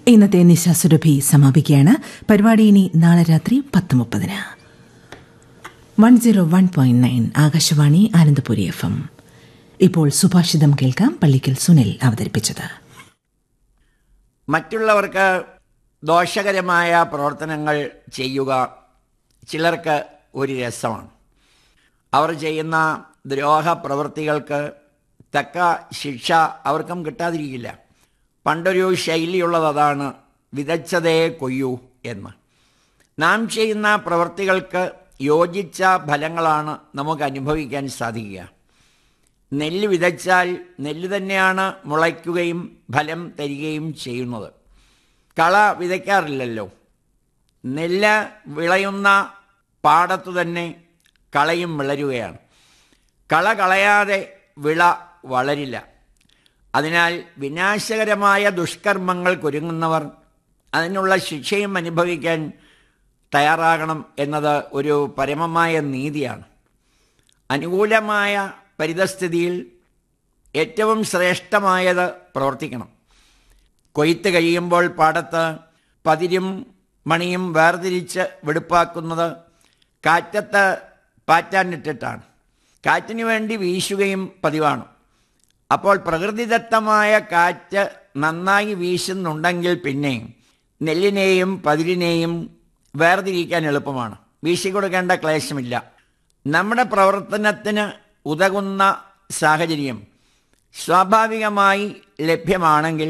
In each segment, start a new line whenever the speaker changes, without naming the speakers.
ഇന്നത്തെ നിശാസുരഭി സമാപിക്കുകയാണ് പരിപാടി ഇനി നാളെ രാത്രി പത്ത് മുപ്പതിന് one zero one point nine Akashvani Anandapuri F M ഇപ്പോൾ സുഭാഷിതം കേൾക്കാം പള്ളിക്കൽ സുനിൽ അവതരിപ്പിച്ചത്
മറ്റുള്ളവർക്ക് ദോഷകരമായ പ്രവർത്തനങ്ങൾ ചെയ്യുക ചിലർക്ക് ഒരു രസമാണ് അവർ ചെയ്യുന്ന ദ്രോഹ പ്രവൃത്തികൾക്ക് തക്ക ശിക്ഷ അവർക്കും കിട്ടാതിരിക്കില്ല പണ്ടൊരു ശൈലിയുള്ളത് അതാണ് വിതച്ചതേ കൊയ്യൂ എന്ന് നാം ചെയ്യുന്ന പ്രവൃത്തികൾക്ക് യോജിച്ച ഫലങ്ങളാണ് നമുക്ക് അനുഭവിക്കാൻ സാധിക്കുക നെല്ല് വിതച്ചാൽ നെല്ല് തന്നെയാണ് മുളയ്ക്കുകയും ഫലം തരികയും ചെയ്യുന്നത് കള വിതയ്ക്കാറില്ലല്ലോ നെല്ല് വിളയുന്ന പാടത്തു തന്നെ കളയും വിളരുകയാണ് കള കളയാതെ വിള വളരില്ല അതിനാൽ വിനാശകരമായ ദുഷ്കർമ്മങ്ങൾക്കൊരുങ്ങുന്നവർ അതിനുള്ള ശിക്ഷയും അനുഭവിക്കാൻ തയ്യാറാകണം എന്നത് ഒരു പരമമായ നീതിയാണ് അനുകൂലമായ പരിതസ്ഥിതിയിൽ ഏറ്റവും ശ്രേഷ്ഠമായത് പ്രവർത്തിക്കണം കൊയ്ത്ത് കഴിയുമ്പോൾ പാടത്ത് പതിരും മണിയും വേർതിരിച്ച് വെടുപ്പാക്കുന്നത് കാറ്റത്ത് പാറ്റാനിട്ടിട്ടാണ് കാറ്റിന് വേണ്ടി വീശുകയും പതിവാണ് അപ്പോൾ പ്രകൃതിദത്തമായ കാറ്റ് നന്നായി വീശുന്നുണ്ടെങ്കിൽ പിന്നെ നെല്ലിനെയും പതിരിനെയും വേർതിരിക്കാൻ എളുപ്പമാണ് വീശിക്കൊടുക്കേണ്ട ക്ലേശമില്ല നമ്മുടെ പ്രവർത്തനത്തിന് ഉതകുന്ന സാഹചര്യം സ്വാഭാവികമായി ലഭ്യമാണെങ്കിൽ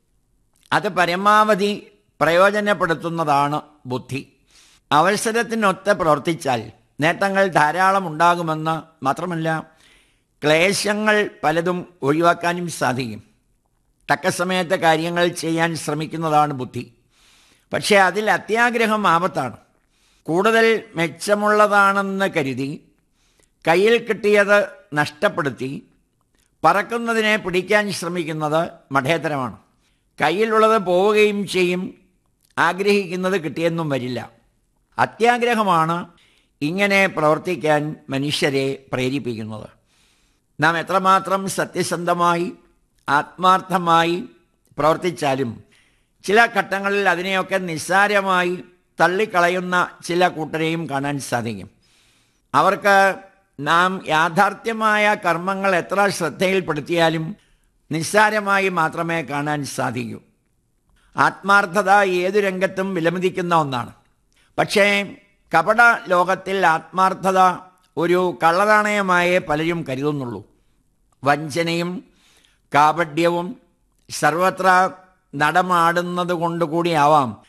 അത് പരമാവധി പ്രയോജനപ്പെടുത്തുന്നതാണ് ബുദ്ധി അവസരത്തിനൊത്ത് പ്രവർത്തിച്ചാൽ നേട്ടങ്ങൾ ധാരാളം ഉണ്ടാകുമെന്ന് മാത്രമല്ല ക്ലേശങ്ങൾ പലതും ഒഴിവാക്കാനും സാധിക്കും തക്ക സമയത്ത് കാര്യങ്ങൾ ചെയ്യാൻ ശ്രമിക്കുന്നതാണ് ബുദ്ധി പക്ഷേ അതിൽ അത്യാഗ്രഹം ആപത്താണ് കൂടുതൽ മെച്ചമുള്ളതാണെന്ന് കരുതി കയ്യിൽ കിട്ടിയത് നഷ്ടപ്പെടുത്തി പറക്കുന്നതിനെ പിടിക്കാൻ ശ്രമിക്കുന്നത് മഠേതരമാണ് കയ്യിലുള്ളത് പോവുകയും ചെയ്യും ആഗ്രഹിക്കുന്നത് കിട്ടിയെന്നും വരില്ല അത്യാഗ്രഹമാണ് ഇങ്ങനെ പ്രവർത്തിക്കാൻ മനുഷ്യരെ പ്രേരിപ്പിക്കുന്നത് നാം എത്രമാത്രം സത്യസന്ധമായി ആത്മാർത്ഥമായി പ്രവർത്തിച്ചാലും ചില ഘട്ടങ്ങളിൽ അതിനെയൊക്കെ നിസ്സാരമായി തള്ളിക്കളയുന്ന ചില കൂട്ടരെയും കാണാൻ സാധിക്കും അവർക്ക് നാം യാഥാർത്ഥ്യമായ കർമ്മങ്ങൾ എത്ര ശ്രദ്ധയിൽപ്പെടുത്തിയാലും നിസ്സാരമായി മാത്രമേ കാണാൻ സാധിക്കൂ ആത്മാർത്ഥത ഏതു രംഗത്തും വിലമതിക്കുന്ന ഒന്നാണ് പക്ഷേ കപട ലോകത്തിൽ ആത്മാർത്ഥത ഒരു കള്ളനാണയമായേ പലരും കരുതുന്നുള്ളൂ വഞ്ചനയും കാപഡ്യവും സർവത്ര നടമാടുന്നത് കൊണ്ടുകൂടിയാവാം